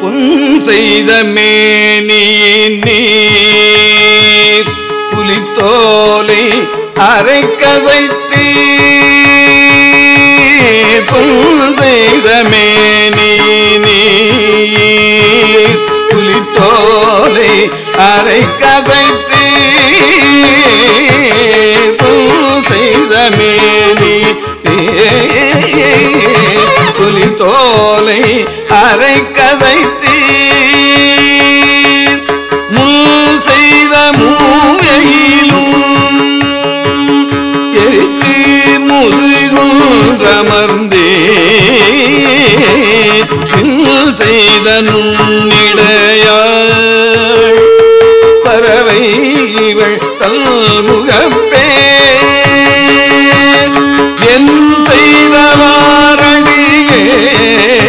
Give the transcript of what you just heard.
புன் செய்த மேனியின் நீர் புலித்தோலை அரை கசைத்தீ புன் செய்த மேனியின் நீர் புலித்தோலை அரை கசைத்தீ புன் செய்த மேனி புலி தோலை அரை கதைத்தீர் முள் செய்த மூவையிலும் எரித்து முதுகுன்றமர்ந்தே சில் செய்த நுண்ணிடையாள் பறவை இவள் தல்முகப்பே என் செய்தவாரடியே